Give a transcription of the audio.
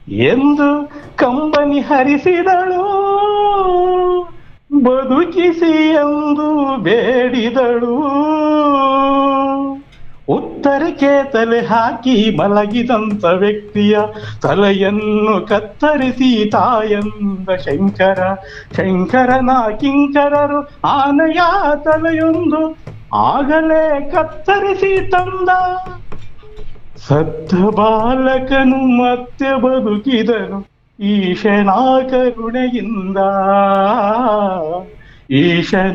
ಎಂದು ಕಂಬನಿ ಹರಿಸಿದಳು ಬದುಕಿಸಿ ಎಂದು ಬೇಡಿದಳು ಉತ್ತರಕ್ಕೆ ತಲೆ ಹಾಕಿ ಮಲಗಿದಂತ ವ್ಯಕ್ತಿಯ ತಲೆಯನ್ನು ಕತ್ತರಿಸಿ ತಾಯಂದ ಶಂಕರ ಶಂಕರನ ಕಿಂಕರರು ಆನೆಯ ತಲೆಯೊಂದು ಆಗಲೇ ಕತ್ತರಿಸಿ ತಂದ ಸತ್ತ ಬಾಲಕನು ಮತ್ತೆ ಬದುಕಿದನು ಈಶನ ಕರುಣೆಯಿಂದ ಈಶನ